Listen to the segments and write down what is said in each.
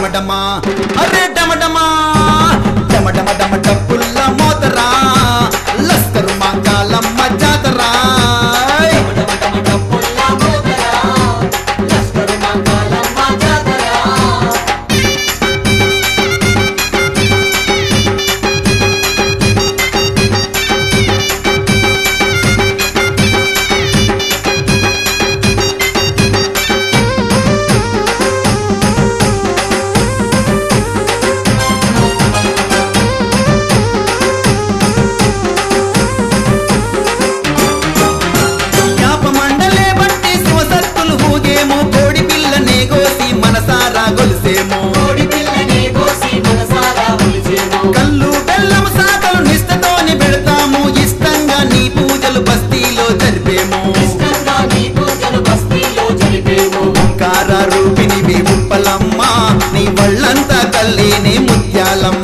డమడమా అరే డమడమా డమడమ డమ డప్పుల్ల మోతరా లస్కరు మా కాలమ్మ జాతరా యాప మండలే బట్టి శివసత్తులు ఊగేమో కోడి పిల్లనే గోసి మనసారా గొలిసేమో కళ్ళు బెల్లం సాకలు నిష్టతోని పెడతాము ఇష్టంగా నీ పూజలు బస్తీలో జరిపేము ఓంకార రూపిణి ఉప్పలమ్మ నీ వళ్ళంతా కల్లేనే ముత్యాలమ్మ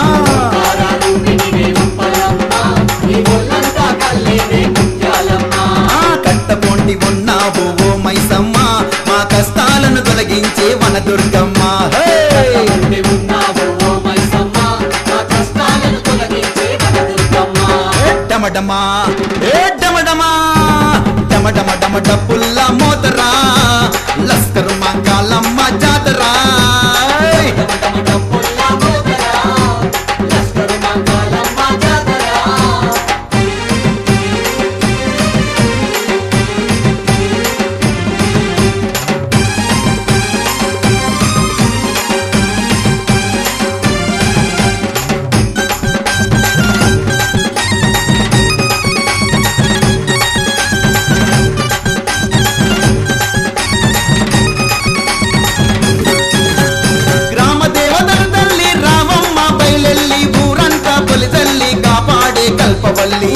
ఆ కట్టపొండి ఉన్నావు ఓ మైసమ్మ మా కష్టాలను తొలగించే వన దుర్గమ్మ హే! డమడమా ఏ డమడమా డమడమ డమ డప్పుల్ల మోతరా లస్కరు మా కాలమ్మ జాతరా గ్రామ దేవతల తల్లి రామమ్మ బయలెల్లి ఊరంతా పొలి తల్లి కాపాడే కల్పవల్లి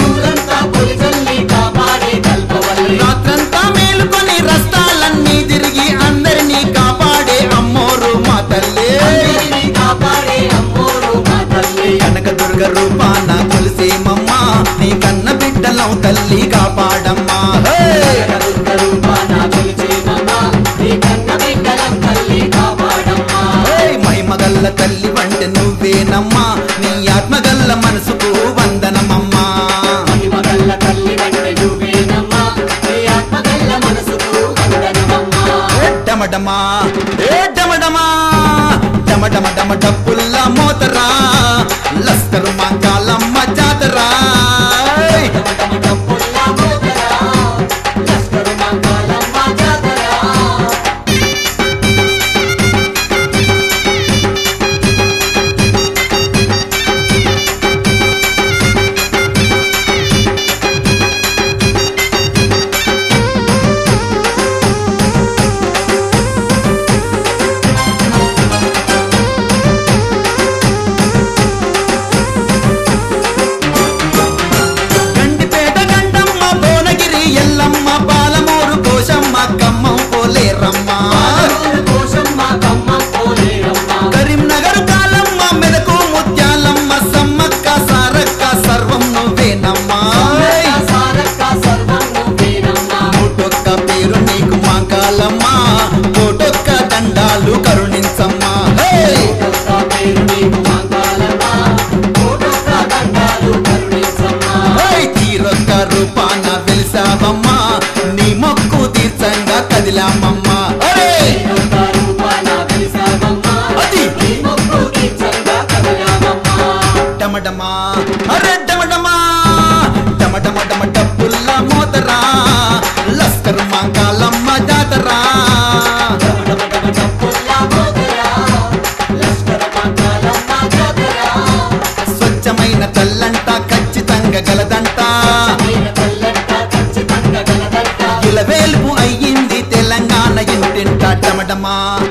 రాత్రంతా మేలుకొని రస్తాలన్నీ తిరిగి అందరినీ కాపాడే అమ్మోరు మా తల్లి కనక దుర్గ రూపాన కొలిసేమమ్మ నీ కన్న బిడ్డలం తల్లి కాపాడమ్మా హే! హే! మహిమగల్ల తల్లి వంట నువ్వేనమ్మా నీ ఆత్మగల్ల మనసుకు వందనమమ్మా ఏ డమడమా ఏ డమడమా డమడమ డమ డప్పుల్ల మోతరా లస్కరు మా కాలమ్మ జాతరా గండిపేట గండమ్మ భువనగిరి ఎల్లమ్మ పాలమూరు కోశమ్మ కమ్మం పోలేరమ్మ కరీంనగర్ కాలమ్మ మెదకు ముత్యాలమ్మ సమ్మక్క సారక్క సర్వం నువ్వేనమ్మా కోటొక్క పేరు నీకు మా కాలమ్మ కోటొక్క దండాలు కరుణించమ్మా హే! హే! తీరొక్క రూపాన వెలిసావమ్మా నీ మొక్కు తీర్చంగా కదిలామమ్మా హే! అది డమడమా అరే డమడమా డమడమ డమ డప్పుల్ల మోతరా లస్కర్ మా కాలమ్మ జాతరా స్వచ్ఛమైన తల్లంట ఖచ్చితంగా గలదంట ఇలవేల్పు అయ్యింది తెలంగాణ ఇంటింట డమడమా